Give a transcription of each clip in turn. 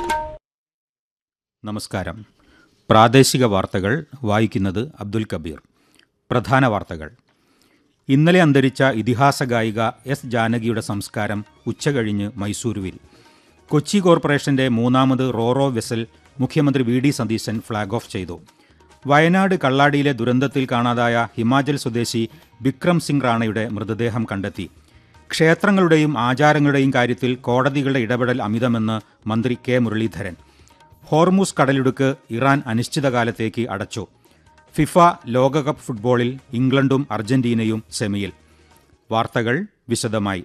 നമസ്കാരം പ്രാദേശിക വാർത്തകൾ വായിക്കുന്നത് അബ്ദുൽ കബീർ പ്രധാന വാർത്തകൾ ഇന്നലെ അന്തരിച്ച ഇതിഹാസ ഗായിക എസ് ജാനകിയുടെ സംസ്കാരം ഉച്ചകഴിഞ്ഞ് മൈസൂരുവിൽ കൊച്ചി കോർപ്പറേഷന്റെ മൂന്നാമത് റോറോ വെസൽ മുഖ്യമന്ത്രി വി ഡി സതീശൻ ഫ്ളാഗ് ഓഫ് ചെയ്തു വയനാട് കള്ളാടിയിലെ ദുരന്തത്തിൽ കാണാതായ ഹിമാചൽ സ്വദേശി ബിക്രം സിംഗ് റാണയുടെ മൃതദേഹം കണ്ടെത്തി ക്ഷേത്രങ്ങളുടെയും ആചാരങ്ങളുടെയും കാര്യത്തിൽ കോടതികളുടെ ഇടപെടൽ അമിതമെന്ന് മന്ത്രി കെ മുരളീധരൻ ഹോർമൂസ് കടലിടുക്ക് ഇറാൻ അനിശ്ചിതകാലത്തേക്ക് അടച്ചു ഫിഫ ലോകകപ്പ് ഫുട്ബോളിൽ ഇംഗ്ലണ്ടും അർജന്റീനയും സെമിയിൽ വാർത്തകൾ വിശദമായി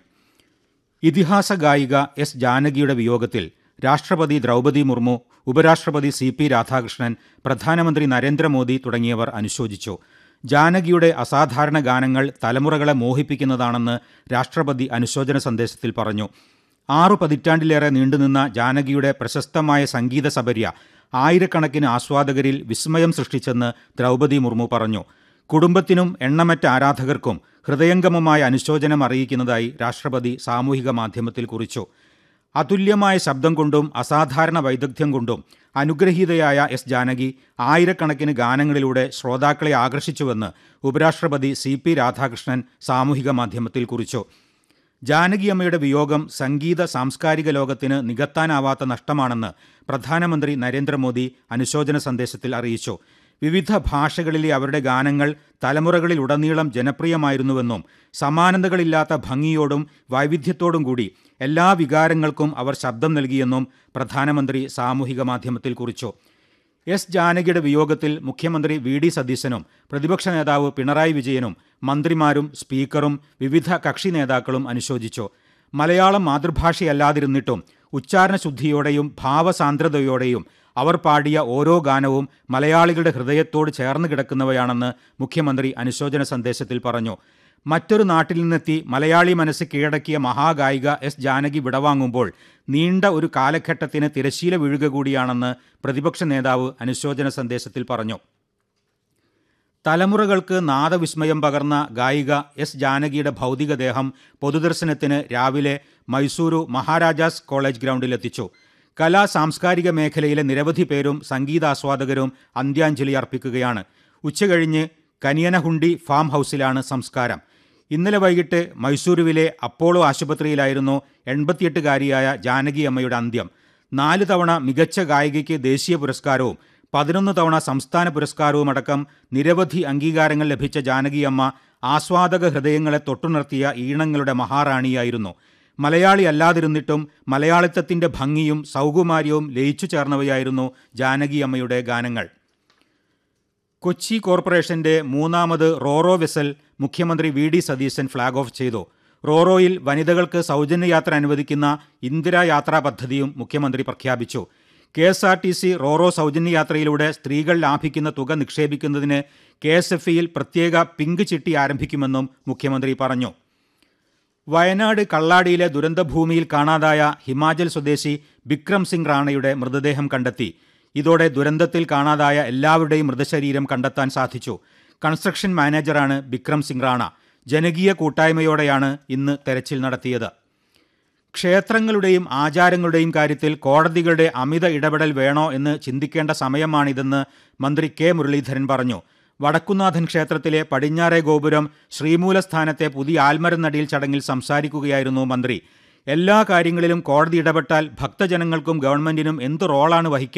ഇതിഹാസ ഗായിക എസ് ജാനകിയുടെ വിയോഗത്തിൽ രാഷ്ട്രപതി ദ്രൗപദി മുർമു ഉപരാഷ്ട്രപതി സി പി രാധാകൃഷ്ണൻ പ്രധാനമന്ത്രി നരേന്ദ്രമോദി തുടങ്ങിയവർ അനുശോചിച്ചു ജാനകിയുടെ അസാധാരണ ഗാനങ്ങൾ തലമുറകളെ മോഹിപ്പിക്കുന്നതാണെന്ന് രാഷ്ട്രപതി അനുശോചന സന്ദേശത്തിൽ പറഞ്ഞു ആറു പതിറ്റാണ്ടിലേറെ നീണ്ടുനിന്ന ജാനകിയുടെ പ്രശസ്തമായ സംഗീത സബര്യ ആയിരക്കണക്കിന് ആസ്വാദകരിൽ വിസ്മയം സൃഷ്ടിച്ചെന്ന് ദ്രൗപദി മുർമു പറഞ്ഞു കുടുംബത്തിനും എണ്ണമറ്റ ആരാധകർക്കും ഹൃദയംഗമമായ അനുശോചനം അറിയിക്കുന്നതായി രാഷ്ട്രപതി സാമൂഹിക മാധ്യമത്തിൽ കുറിച്ചു അതുല്യമായ ശബ്ദം കൊണ്ടും അസാധാരണ വൈദഗ്ധ്യം കൊണ്ടും അനുഗ്രഹീതയായ എസ് ജാനകി ആയിരക്കണക്കിന് ഗാനങ്ങളിലൂടെ ശ്രോതാക്കളെ ആകർഷിച്ചുവെന്ന് ഉപരാഷ്ട്രപതി സി പി രാധാകൃഷ്ണൻ സാമൂഹിക മാധ്യമത്തിൽ കുറിച്ചു ജാനകിയമ്മയുടെ വിയോഗം സംഗീത സാംസ്കാരിക ലോകത്തിന് നികത്താനാവാത്ത നഷ്ടമാണെന്ന് പ്രധാനമന്ത്രി നരേന്ദ്രമോദി അനുശോചന സന്ദേശത്തിൽ അറിയിച്ചു വിവിധ ഭാഷകളിലെ അവരുടെ ഗാനങ്ങൾ തലമുറകളിലുടനീളം ജനപ്രിയമായിരുന്നുവെന്നും സമാനതകളില്ലാത്ത ഭംഗിയോടും വൈവിധ്യത്തോടും കൂടി എല്ലാ വികാരങ്ങൾക്കും അവർ ശബ്ദം നൽകിയെന്നും പ്രധാനമന്ത്രി സാമൂഹിക മാധ്യമത്തിൽ കുറിച്ചു എസ് ജാനകിയുടെ വിയോഗത്തിൽ മുഖ്യമന്ത്രി വി ഡി സതീശനും പ്രതിപക്ഷ നേതാവ് പിണറായി വിജയനും മന്ത്രിമാരും സ്പീക്കറും വിവിധ കക്ഷി നേതാക്കളും അനുശോചിച്ചു മലയാളം മാതൃഭാഷയല്ലാതിരുന്നിട്ടും ഉച്ചാരണശുദ്ധിയോടെയും ഭാവസാന്ദ്രതയോടെയും അവർ പാടിയ ഓരോ ഗാനവും മലയാളികളുടെ ഹൃദയത്തോട് ചേർന്ന് കിടക്കുന്നവയാണെന്ന് മുഖ്യമന്ത്രി അനുശോചന സന്ദേശത്തിൽ പറഞ്ഞു മറ്റൊരു നാട്ടിൽ നിന്നെത്തി മലയാളി മനസ്സ് കീഴടക്കിയ മഹാഗായിക എസ് ജാനകി വിടവാങ്ങുമ്പോൾ നീണ്ട ഒരു കാലഘട്ടത്തിന് തിരശീല വീഴുക കൂടിയാണെന്ന് പ്രതിപക്ഷ നേതാവ് അനുശോചന സന്ദേശത്തിൽ പറഞ്ഞു തലമുറകൾക്ക് നാദവിസ്മയം പകർന്ന ഗായിക എസ് ജാനകിയുടെ ഭൗതികദേഹം പൊതുദർശനത്തിന് രാവിലെ മൈസൂരു മഹാരാജാസ് കോളേജ് ഗ്രൗണ്ടിലെത്തിച്ചു കലാ സാംസ്കാരിക മേഖലയിലെ നിരവധി പേരും സംഗീതാസ്വാദകരും അന്ത്യാഞ്ജലി അർപ്പിക്കുകയാണ് ഉച്ചകഴിഞ്ഞ് കനിയനഹുണ്ടി ഫാം ഹൗസിലാണ് സംസ്കാരം ഇന്നലെ വൈകിട്ട് മൈസൂരുവിലെ അപ്പോളോ ആശുപത്രിയിലായിരുന്നു എൺപത്തിയെട്ടുകാരിയായ ജാനകി അമ്മയുടെ അന്ത്യം നാല് തവണ മികച്ച ഗായികയ്ക്ക് ദേശീയ പുരസ്കാരവും പതിനൊന്ന് തവണ സംസ്ഥാന പുരസ്കാരവും അടക്കം നിരവധി അംഗീകാരങ്ങൾ ലഭിച്ച ജാനകി അമ്മ ആസ്വാദക ഹൃദയങ്ങളെ തൊട്ടുണർത്തിയ ഈണങ്ങളുടെ മഹാറാണിയായിരുന്നു മലയാളി അല്ലാതിരുന്നിട്ടും മലയാളിത്തത്തിന്റെ ഭംഗിയും സൗകുമാര്യവും ലയിച്ചു ചേർന്നവയായിരുന്നു ജാനകി അമ്മയുടെ ഗാനങ്ങൾ കൊച്ചി കോർപ്പറേഷന്റെ മൂന്നാമത് റോറോ വെസൽ മുഖ്യമന്ത്രി വി ഡി സതീശൻ ഫ്ളാഗ് ഓഫ് ചെയ്തു റോറോയിൽ വനിതകൾക്ക് സൗജന്യ യാത്ര അനുവദിക്കുന്ന ഇന്ദിരാ യാത്രാ പദ്ധതിയും മുഖ്യമന്ത്രി പ്രഖ്യാപിച്ചു K S R T C roro സൗജന്യ യാത്രയിലൂടെ സ്ത്രീകൾ ലാഭിക്കുന്ന തുക നിക്ഷേപിക്കുന്നതിന് കെ എസ് എഫ് ഇയിൽ പ്രത്യേക പിങ്ക് ചിട്ടി ആരംഭിക്കുമെന്നും മുഖ്യമന്ത്രി പറഞ്ഞു വയനാട് കള്ളാടിയിലെ ദുരന്തഭൂമിയിൽ കാണാതായ ഹിമാചൽ സ്വദേശി ബിക്രം സിംഗ് റാണയുടെ മൃതദേഹം കണ്ടെത്തി ഇതോടെ ദുരന്തത്തിൽ കാണാതായ എല്ലാവരുടെയും മൃതശരീരം കണ്ടെത്താൻ സാധിച്ചു കൺസ്ട്രക്ഷൻ മാനേജറാണ് ബിക്രം സിംഗ് റാണ ജനകീയ കൂട്ടായ്മയോടെയാണ് ഇന്ന് തെരച്ചിൽ നടത്തിയത് ക്ഷേത്രങ്ങളുടെയും ആചാരങ്ങളുടെയും കാര്യത്തിൽ കോടതികളുടെ അമിത ഇടപെടൽ വേണോ എന്ന് ചിന്തിക്കേണ്ട സമയമാണിതെന്ന് മന്ത്രി കെ മുരളീധരൻ പറഞ്ഞു വടക്കുന്നാഥൻ ക്ഷേത്രത്തിലെ പടിഞ്ഞാറേ ഗോപുരം ശ്രീമൂലസ്ഥാനത്തെ പുതിയ ആൽമരനടിയിൽ ചടങ്ങിൽ സംസാരിക്കുകയായിരുന്നു മന്ത്രി എല്ലാ കാര്യങ്ങളിലും കോടതി ഇടപെട്ടാൽ ഭക്തജനങ്ങൾക്കും ഗവൺമെന്റിനും എന്ത് റോളാണ് വഹിക്കുക